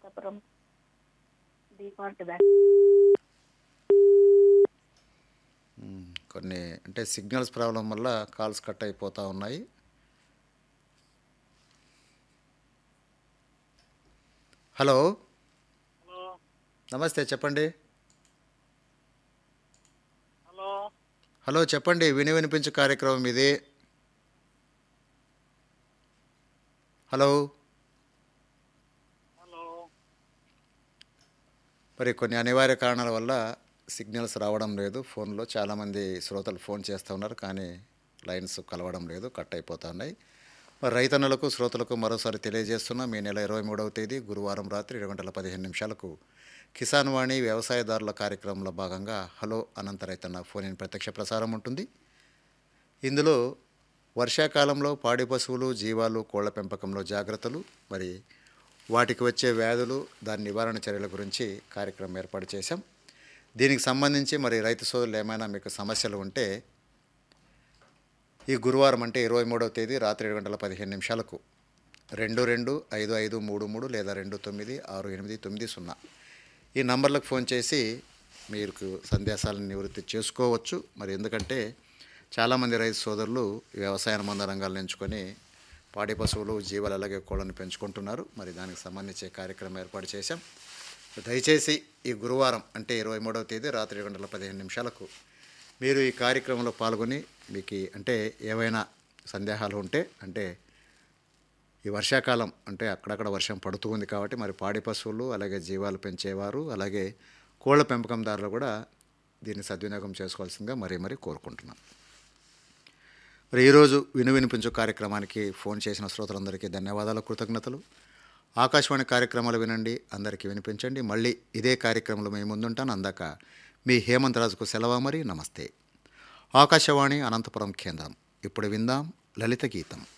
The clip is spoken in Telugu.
అనంతపురం డిఫాల్ట్ బ్యాంక్ మ్మ్. కొన్ని అంటే సిగ్నల్స్ ప్రాబ్లం వల్ల కాల్స్ కట్ అయిపోతూ ఉన్నాయి హలో హలో నమస్తే చెప్పండి హలో హలో చెప్పండి విని వినిపించు కార్యక్రమం ఇది హలో హలో మరి కొన్ని అనివార్య కారణాల వల్ల సిగ్నల్స్ రావడం లేదు ఫోన్లో చాలామంది శ్రోతలు ఫోన్ చేస్తూ ఉన్నారు కానీ లైన్స్ కలవడం లేదు కట్ అయిపోతూ ఉన్నాయి మరి రైతన్నులకు శ్రోతలకు మరోసారి తెలియజేస్తున్నా మీ నెల ఇరవై మూడవ తేదీ గురువారం రాత్రి ఏడు గంటల పదిహేను నిమిషాలకు కిసాన్ వాణి వ్యవసాయదారుల కార్యక్రమంలో భాగంగా హలో అనంత రైతన్న ఫోన్ ఇన్ ప్రత్యక్ష ప్రసారం ఉంటుంది ఇందులో వర్షాకాలంలో పాడి పశువులు జీవాలు కోళ్ల పెంపకంలో జాగ్రత్తలు మరి వాటికి వచ్చే వ్యాధులు దాని నివారణ చర్యల గురించి కార్యక్రమం ఏర్పాటు చేశాం దీనికి సంబంధించి మరి రైతు సోదరులు ఏమైనా మీకు సమస్యలు ఉంటే ఈ గురువారం అంటే ఇరవై మూడవ తేదీ రాత్రి ఏడు గంటల పదిహేను నిమిషాలకు రెండు రెండు ఐదు ఐదు మూడు మూడు లేదా రెండు తొమ్మిది ఆరు ఎనిమిది తొమ్మిది సున్నా ఈ నంబర్లకు ఫోన్ చేసి మీకు సందేశాలను నివృత్తి చేసుకోవచ్చు మరి ఎందుకంటే చాలామంది రైతు సోదరులు ఈ వ్యవసాయ అనుబంధ రంగాలను ఎంచుకొని పాడి పశువులు జీవాలు అలాగే కోళ్ళను పెంచుకుంటున్నారు మరి దానికి సంబంధించి కార్యక్రమం ఏర్పాటు చేశాం దయచేసి ఈ గురువారం అంటే ఇరవై మూడవ తేదీ రాత్రి ఏడు గంటల పదిహేను నిమిషాలకు మీరు ఈ కార్యక్రమంలో పాల్గొని మీకు ఈ- అంటే ఏవైనా సందేహాలు ఉంటే అంటే ఈ వర్షాకాలం అంటే అక్కడక్కడ వర్షం పడుతూ ఉంది కాబట్టి మరి పాడి పశువులు అలాగే జీవాలు పెంచేవారు అలాగే కోళ్ళ పెంపకందారులు కూడా దీన్ని సద్వినియోగం చేసుకోవాల్సిందిగా మరీ మరీ కోరుకుంటున్నాం మరి ఈరోజు విను వినిపించు కార్యక్రమానికి ఫోన్ చేసిన శ్రోతలందరికీ ధన్యవాదాలు కృతజ్ఞతలు ఆకాశవాణి కార్యక్రమాలు వినండి అందరికీ వినిపించండి మళ్ళీ ఇదే కార్యక్రమంలో మేము ముందుంటాను అందాక మీ హేమంత్ రాజుకు సెలవు మరి నమస్తే ఆకాశవాణి అనంతపురం కేంద్రం ఇప్పుడు విందాం లలిత గీతం